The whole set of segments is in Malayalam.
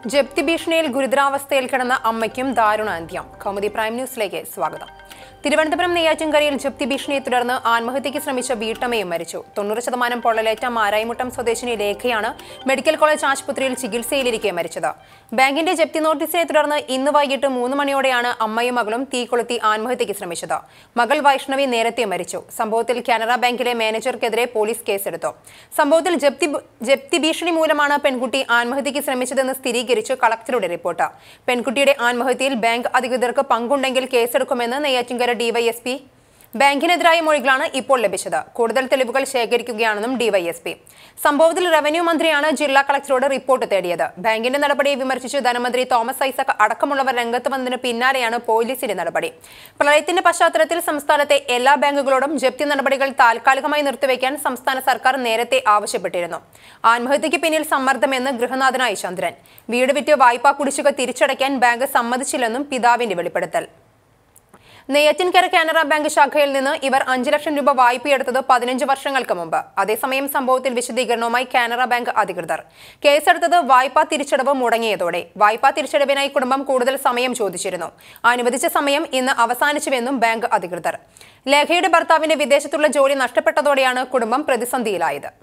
ജപ്തി ഭീഷണിയിൽ ഗുരുതരാവസ്ഥയിൽ കിടന്ന അമ്മയ്ക്കും ദാരുണ അന്ത്യം കൗമുദി പ്രൈം ന്യൂസിലേക്ക് സ്വാഗതം തിരുവനന്തപുരം നെയ്യാറ്റിൻകരയിൽ ജപ്തി ഭീഷണിയെ തുടർന്ന് ആത്മഹത്യയ്ക്ക് ശ്രമിച്ച വീട്ടമ്മയും മരിച്ചു തൊണ്ണൂറ് ശതമാനം പൊള്ളലേറ്റ മാരായിമുട്ടം സ്വദേശിനി രേഖയാണ് മെഡിക്കൽ കോളേജ് ആശുപത്രിയിൽ ചികിത്സയിലിരിക്കെ മരിച്ചത് ബാങ്കിന്റെ ജപ്തി നോട്ടീസിനെ തുടർന്ന് ഇന്ന് വൈകിട്ട് മൂന്ന് മണിയോടെയാണ് അമ്മയും മകളും തീ കൊളുത്തി ആത്മഹത്യയ്ക്ക് ശ്രമിച്ചത് മകൾ വൈഷ്ണവി നേരത്തെ മരിച്ചു സംഭവത്തിൽ കാനറ ബാങ്കിലെ മാനേജർക്കെതിരെ പോലീസ് കേസെടുത്തു സംഭവത്തിൽ ജപ്തി ജപ്തി ഭീഷണി മൂലമാണ് പെൺകുട്ടി ആത്മഹത്യയ്ക്ക് ശ്രമിച്ചതെന്ന് സ്ഥിരീകരിച്ചു കളക്ടറുടെ റിപ്പോർട്ട് പെൺകുട്ടിയുടെ ആത്മഹത്യയിൽ ബാങ്ക് അധികൃതർക്ക് പങ്കുണ്ടെങ്കിൽ കേസെടുക്കുമെന്ന് നെയ്യാറ്റിൻകര ഡിവൈഎസ്പി ബാങ്കിനെതിരായ മൊഴികളാണ് ഇപ്പോൾ ലഭിച്ചത് കൂടുതൽ തെളിവുകൾ ശേഖരിക്കുകയാണെന്നും ഡിവൈഎസ്പി സംഭവത്തിൽ റവന്യൂ മന്ത്രിയാണ് ജില്ലാ കളക്ടറോട് റിപ്പോർട്ട് തേടിയത് ബാങ്കിന്റെ നടപടിയെ വിമർശിച്ച് ധനമന്ത്രി തോമസ് ഐസക് അടക്കമുള്ളവർ രംഗത്ത് വന്നതിന് പിന്നാലെയാണ് പോലീസിന്റെ നടപടി പ്രളയത്തിന്റെ പശ്ചാത്തലത്തിൽ സംസ്ഥാനത്തെ എല്ലാ ബാങ്കുകളോടും ജപ്തി നടപടികൾ താൽക്കാലികമായി നിർത്തിവെക്കാൻ സംസ്ഥാന സർക്കാർ നേരത്തെ ആവശ്യപ്പെട്ടിരുന്നു ആത്മഹത്യയ്ക്ക് പിന്നിൽ സമ്മർദ്ദമെന്ന് ഗൃഹനാഥനായി ചന്ദ്രൻ വീട് വിറ്റ് വായ്പാ കുടിശ്ശിക തിരിച്ചടയ്ക്കാൻ ബാങ്ക് സമ്മതിച്ചില്ലെന്നും പിതാവിന്റെ വെളിപ്പെടുത്തൽ നെയ്യാറ്റിൻകര കാനറ ബാങ്ക് ശാഖയിൽ നിന്ന് ഇവർ അഞ്ച് ലക്ഷം രൂപ വായ്പയെടുത്തത് പതിനഞ്ച് വർഷങ്ങൾക്ക് മുമ്പ് അതേസമയം സംഭവത്തിൽ വിശദീകരണവുമായി കാനറ ബാങ്ക് അധികൃതർ കേസെടുത്തത് വായ്പാ തിരിച്ചടവ് മുടങ്ങിയതോടെ വായ്പാ തിരിച്ചടവിനായി കുടുംബം കൂടുതൽ സമയം ചോദിച്ചിരുന്നു അനുവദിച്ച സമയം ഇന്ന് അവസാനിച്ചുവെന്നും ബാങ്ക് അധികൃതർ ലേഖയുടെ ഭർത്താവിന്റെ വിദേശത്തുള്ള ജോലി നഷ്ടപ്പെട്ടതോടെയാണ് കുടുംബം പ്രതിസന്ധിയിലായത്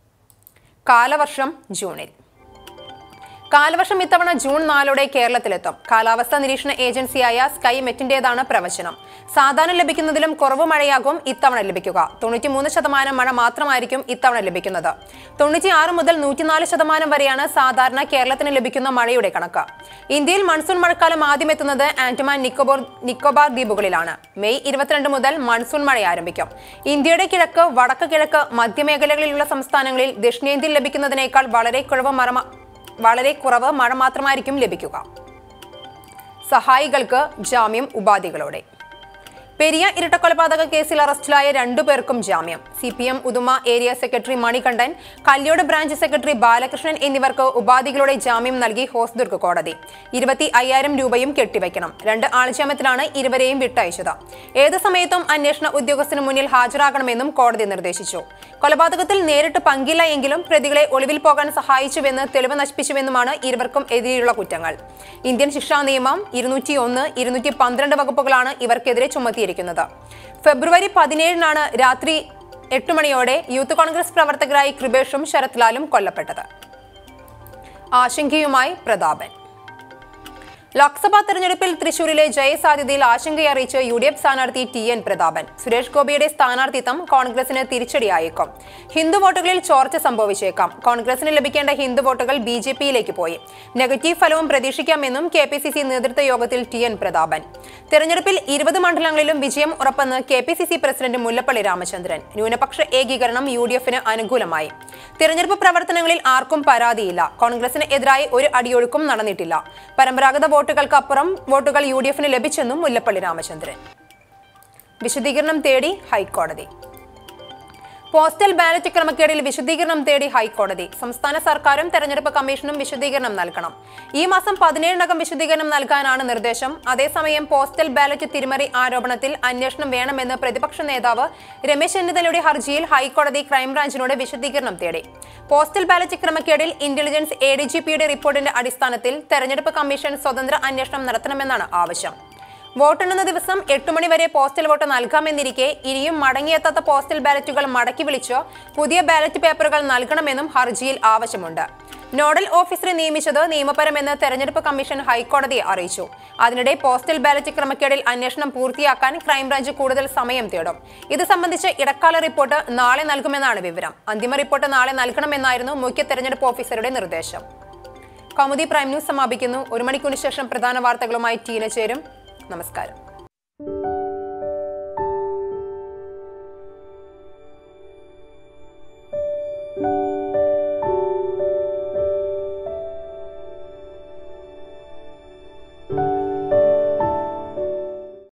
കാലവർഷം ജൂണിൽ കാലവർഷം ഇത്തവണ ജൂൺ നാലോടെ കേരളത്തിലെത്തും കാലാവസ്ഥാ നിരീക്ഷണ ഏജൻസിയായ സ്കൈ മെറ്റിന്റേതാണ് പ്രവചനം സാധാരണ ലഭിക്കുന്നതിലും കുറവ് മഴയാകും ഇത്തവണ ലഭിക്കുക തൊണ്ണൂറ്റിമൂന്ന് ശതമാനം മഴ മാത്രമായിരിക്കും ഇത്തവണ ലഭിക്കുന്നത് തൊണ്ണൂറ്റിയാറ് മുതൽ നൂറ്റിനാല് ശതമാനം വരെയാണ് സാധാരണ കേരളത്തിന് ലഭിക്കുന്ന മഴയുടെ കണക്ക് ഇന്ത്യയിൽ മൺസൂൺ മഴക്കാലം ആദ്യം എത്തുന്നത് ആൻഡമാൻ നിക്കോബോർ നിക്കോബാർ ദ്വീപുകളിലാണ് മെയ് ഇരുപത്തിരണ്ട് മുതൽ മൺസൂൺ മഴ ആരംഭിക്കും ഇന്ത്യയുടെ കിഴക്ക് വടക്ക് കിഴക്ക് മധ്യമേഖലകളിലുള്ള സംസ്ഥാനങ്ങളിൽ ദക്ഷിണേന്ത്യയിൽ ലഭിക്കുന്നതിനേക്കാൾ വളരെ കുറവ് മറ വളരെ കുറവ് മഴ മാത്രമായിരിക്കും ലഭിക്കുക സഹായികൾക്ക് ജാമ്യം ഉപാധികളോടെ പെരിയ ഇരട്ടക്കൊലപാതക കേസിൽ അറസ്റ്റിലായ രണ്ടുപേർക്കും ജാമ്യം C P M Uduma area secretary Manikandan Kalyot branch secretary Balakrishnan എന്നിവർക്ക് ഉപാധികളുടെ ജാമ്യം നൽകി ഹോസ്ദുർഗ് കോടതി ഇരുപത്തി അയ്യായിരം രൂപയും കെട്ടിവയ്ക്കണം രണ്ട് ആൾജാമ്യത്തിലാണ് ഇരുവരെയും വിട്ടയച്ചത് ഏത് സമയത്തും അന്വേഷണ ഉദ്യോഗസ്ഥന് മുന്നിൽ ഹാജരാകണമെന്നും കോടതി നിർദ്ദേശിച്ചു കൊലപാതകത്തിൽ നേരിട്ട് പങ്കില്ല എങ്കിലും പ്രതികളെ ഒളിവിൽ പോകാൻ സഹായിച്ചുവെന്ന് തെളിവ് നശിപ്പിച്ചുവെന്നുമാണ് ഇരുവർക്കും എതിരെയുള്ള കുറ്റങ്ങൾ ഇന്ത്യൻ ശിക്ഷാ നിയമം ഇരുന്നൂറ്റി ഒന്ന് ഇരുന്നൂറ്റി പന്ത്രണ്ട് വകുപ്പുകളാണ് ഇവർക്കെതിരെ ചുമത്തിയിരിക്കുന്നത് ഫെബ്രുവരി പതിനേഴിനാണ് രാത്രി എട്ട് മണിയോടെ യൂത്ത് കോൺഗ്രസ് പ്രവർത്തകരായി കൃപേഷും ശരത് ലാലും കൊല്ലപ്പെട്ടത് ആശങ്കയുമായി പ്രതാപൻ ലോക്സഭാ തെരഞ്ഞെടുപ്പിൽ തൃശൂരിലെ ജയസാധ്യതയിൽ ആശങ്കയറിയിച്ച് യു ഡി എഫ് സ്ഥാനാർത്ഥി ടി എൻ പ്രതാപൻ സുരേഷ് ഗോപിയുടെ സ്ഥാനാർത്ഥിത്വം കോൺഗ്രസിന് തിരിച്ചടിയായേക്കും ഹിന്ദു വോട്ടുകളിൽ ചോർച്ച സംഭവിച്ചേക്കാം കോൺഗ്രസിന് ലഭിക്കേണ്ട ഹിന്ദു വോട്ടുകൾ ബി ജെ പിയിലേക്ക് പോയി നെഗറ്റീവ് ഫലവും പ്രതീക്ഷിക്കാമെന്നും കെ പി സി സി നേതൃത്വ യോഗത്തിൽ ടി എൻ പ്രതാപൻ തെരഞ്ഞെടുപ്പിൽ ഇരുപത് മണ്ഡലങ്ങളിലും വിജയം ഉറപ്പെന്ന് K P C C president Mullappally Ramachandran ന്യൂനപക്ഷ ഏകീകരണം യു ഡി എഫിന് അനുകൂലമായി തെരഞ്ഞെടുപ്പ് പ്രവർത്തനങ്ങളിൽ ആർക്കും പരാതിയില്ല കോൺഗ്രസിന് എതിരായി ഒരു അടിയൊഴുക്കും നടന്നിട്ടില്ല പരമ്പരാഗത വോട്ടുകൾക്കപ്പുറം വോട്ടുകൾ യു ഡി എഫിന് ലഭിച്ചെന്നും മുല്ലപ്പള്ളി രാമചന്ദ്രൻ വിശദീകരണം തേടി ഹൈക്കോടതി പോസ്റ്റൽ ബാലറ്റ് ക്രമക്കേടിൽ വിശദീകരണം തേടി ഹൈക്കോടതി സംസ്ഥാന സർക്കാരും തെരഞ്ഞെടുപ്പ് കമ്മീഷനും വിശദീകരണം നൽകണം ഈ മാസം പതിനേഴിനകം വിശദീകരണം നൽകാനാണ് നിർദ്ദേശം അതേസമയം പോസ്റ്റൽ ബാലറ്റ് തിരിമറി ആരോപണത്തിൽ അന്വേഷണം വേണമെന്ന് പ്രതിപക്ഷ നേതാവ് രമേശ് ചെന്നിത്തലയുടെ ഹർജിയിൽ ഹൈക്കോടതി ക്രൈംബ്രാഞ്ചിനോട് വിശദീകരണം തേടി പോസ്റ്റൽ ബാലറ്റ് ക്രമക്കേടിൽ ഇന്റലിജൻസ് എ ഡി ജി പിയുടെ റിപ്പോർട്ടിന്റെ അടിസ്ഥാനത്തിൽ തെരഞ്ഞെടുപ്പ് കമ്മീഷൻ സ്വതന്ത്ര അന്വേഷണം നടത്തണമെന്നാണ് ആവശ്യം വോട്ടെണ്ണുന്ന ദിവസം എട്ട് മണി വരെ പോസ്റ്റൽ വോട്ട് നൽകാമെന്നിരിക്കെ ഇനിയും മടങ്ങിയെത്താത്ത പോസ്റ്റൽ ബാലറ്റുകൾ മടക്കി വിളിച്ച് പുതിയ ബാലറ്റ് പേപ്പറുകൾ നൽകണമെന്നും ഹർജിയിൽ ആവശ്യമുണ്ട് നോഡൽ ഓഫീസറെ നിയമിച്ചത് നിയമപരമെന്ന് തെരഞ്ഞെടുപ്പ് കമ്മീഷൻ ഹൈക്കോടതിയെ അറിയിച്ചു അതിനിടെ പോസ്റ്റൽ ബാലറ്റ് ക്രമക്കേടിൽ അന്വേഷണം പൂർത്തിയാക്കാൻ ക്രൈംബ്രാഞ്ച് കൂടുതൽ സമയം തേടും ഇത് സംബന്ധിച്ച് ഇടക്കാല റിപ്പോർട്ട് നാളെ നൽകുമെന്നാണ് വിവരം അന്തിമ റിപ്പോർട്ട് നാളെ നൽകണമെന്നായിരുന്നു മുഖ്യ തെരഞ്ഞെടുപ്പ് ഓഫീസറുടെ നിർദ്ദേശം കൗമുദി പ്രൈം ന്യൂസ് സമാപിക്കുന്നു ഒരു മണിക്കൂറിന് ശേഷം പ്രധാന വാർത്തകളുമായി ടീന ചേരും നമസ്കാരം